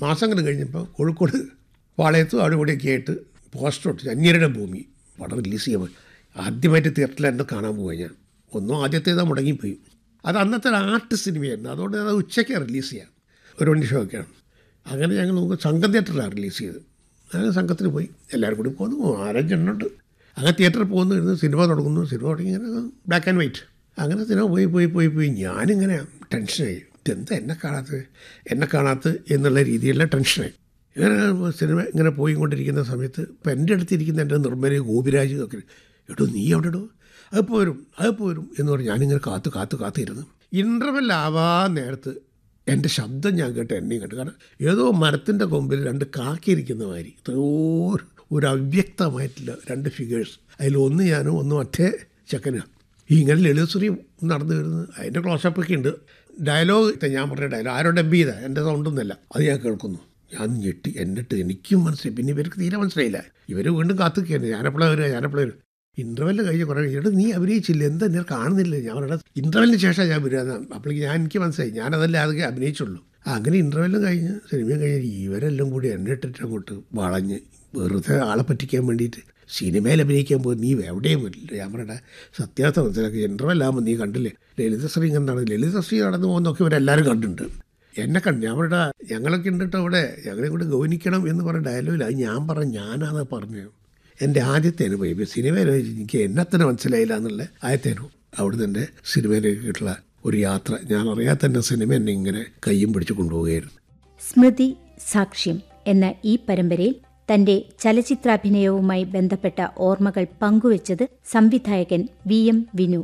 മാസങ്ങൾ കഴിഞ്ഞപ്പോൾ കോഴിക്കോട് പാളയത്തും അവിടെ ഇവിടെയൊക്കെ ആയിട്ട് പോസ്റ്റർ ഒട്ടിച്ച് അന്യരുടെ ഭൂമി പടം റിലീസ് ചെയ്യാൻ പോയി ആദ്യമായിട്ട് തിയേറ്ററിൽ എന്നെ കാണാൻ പോയി ഞാൻ ഒന്നും ആദ്യത്തേതാ മുടങ്ങിപ്പോയി അത് അന്നത്തെ ഒരു ആർട്ട് സിനിമയായിരുന്നു അതുകൊണ്ട് അത് ഉച്ചയ്ക്ക് റിലീസ് ചെയ്യാം ഒരു വണ്ടി ഷോ ഒക്കെയാണ് അങ്ങനെ ഞങ്ങൾ നമുക്ക് സംഘം തിയേറ്ററിലാണ് റിലീസ് ചെയ്തത് അങ്ങനെ സംഘത്തിന് പോയി എല്ലാവരും കൂടി പോകുന്നു ആരഞ്ചെണ്ണുണ്ട് അങ്ങനെ തിയേറ്ററിൽ പോകുന്നു ഇരുന്ന് സിനിമ തുടങ്ങുന്നു സിനിമ തുടങ്ങി ഇങ്ങനെ ബ്ലാക്ക് ആൻഡ് വൈറ്റ് അങ്ങനെ സിനിമ പോയി പോയി പോയി പോയി ഞാനിങ്ങനെ ടെൻഷനായി ഇതെന്താ എന്നെ കാണാത്തത് എന്നെ കാണാത്ത എന്നുള്ള രീതിയിലുള്ള ടെൻഷനായി ഇങ്ങനെ സിനിമ ഇങ്ങനെ പോയിക്കൊണ്ടിരിക്കുന്ന സമയത്ത് ഇപ്പം എൻ്റെ അടുത്തിരിക്കുന്ന എൻ്റെ നിർമ്മല ഗോപിരാജ് ഒക്കെ എടോ നീ എവിടെ ഇടോ അത് പോരും അത് പോരും എന്ന് പറഞ്ഞ് ഞാനിങ്ങനെ കാത്ത് കാത്ത് കാത്തിരുന്നു ഇൻ്റർവെൽ ആവാൻ നേരത്ത് എൻ്റെ ശബ്ദം ഞാൻ കേട്ട് എന്നെയും കേട്ടു കാരണം ഏതോ മരത്തിൻ്റെ കൊമ്പിൽ രണ്ട് കാക്കിയിരിക്കുന്ന മാതിരി എത്രയോ ഒരു അവ്യക്തമായിട്ടുള്ള രണ്ട് ഫിഗേഴ്സ് അതിലൊന്ന് ഞാനും ഒന്ന് മറ്റേ ചെക്കനാണ് ഈ ഇങ്ങനെ ലളിതശ്രീ നടന്നു വരുന്നത് അതിൻ്റെ ക്ലോസപ്പൊക്കെ ഉണ്ട് ഡയലോഗ് ഞാൻ പറഞ്ഞ ഡയലോഗ് ആരോ ഡബ് ചെയ്താ എൻ്റെ സൗണ്ടൊന്നുമല്ല അത് ഞാൻ കേൾക്കുന്നു ഞാൻ ഞെട്ടി എന്നിട്ട് എനിക്കും മനസ്സിലായി പിന്നെ ഇവർക്ക് തീരെ മനസ്സിലായില്ല ഇവർ വീണ്ടും കാത്തുകയാണ് ഞാനെപ്പോഴാണ് വരിക ഞാനെപ്പോഴാണ് വരും ഇൻ്റർവെല്ല് കഴിഞ്ഞ് കുറേ എടാ നീ അഭിനയിച്ചില്ല എന്താ ഞാൻ കാണുന്നില്ല ഞാൻ പറഞ്ഞ ഇൻ്റർവെല്ലിന് ശേഷം ഞാൻ വരിക അപ്പോഴേക്ക് ഞാൻ എനിക്ക് മനസ്സിലായി ഞാനതല്ലേ അതൊക്കെ അഭിനയിച്ചുള്ളൂ ആ, അങ്ങനെ ഇൻ്റർവെല്ലും കഴിഞ്ഞ് സിനിമയും കഴിഞ്ഞ് ഇവരെല്ലാം കൂടി എന്നെ ഇട്ടിട്ട് അങ്ങോട്ട് വളഞ്ഞ് വെറുതെ ആളെ പറ്റിക്കാൻ വേണ്ടിയിട്ട് സിനിമയിൽ അഭിനയിക്കാൻ പോയി നീ എവിടെയും വരില്ല ഞാൻ പറയട്ടെ സത്യാർത്ഥ മനസ്സിലാക്കി ഇൻ്റർവെല്ലാകുമ്പോൾ നീ കണ്ടില്ലേ ലളിതശ്രീ കണ്ടാണ് ലളിതശ്രീ നടന്നു പോകുന്നൊക്കെ ഇവരെല്ലാവരും കണ്ടിട്ടുണ്ട് എന്നെ കണ്ടു ഞാൻ പറയട്ടെ ഞങ്ങളൊക്കെ ഉണ്ടിട്ട് അവിടെ ഞങ്ങളെ കൂടെ ഗൗനിക്കണം എന്ന് പറഞ്ഞ ഡയലോഗില്ല അത് ഞാൻ പറഞ്ഞു ഞാനാണ് പറഞ്ഞു എൻ്റെ ആദ്യത്തെ അനുഭവം ഇപ്പം സിനിമയിൽ എനിക്ക് എന്നെ തന്നെ മനസ്സിലായില്ല എന്നുള്ള ആദ്യത്തെ അനുഭവം അവിടുന്ന് എൻ്റെ സിനിമയിലേക്കുള്ള ഒരു യാത്ര ഞാൻ അറിയാത്ത എൻ്റെ സിനിമ എന്നെ ഇങ്ങനെ കയ്യും പിടിച്ച് കൊണ്ടുപോവുകയായിരുന്നു സ്മൃതി സാക്ഷ്യം എന്ന ഈ പരമ്പരയിൽ തന്റെ ചലച്ചിത്രാഭിനയവുമായി ബന്ധപ്പെട്ട ഓർമ്മകൾ പങ്കുവച്ചത് സംവിധായകൻ വി എം വിനു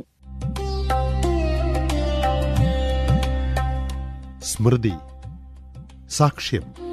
സ്മൃതി സാക്ഷ്യം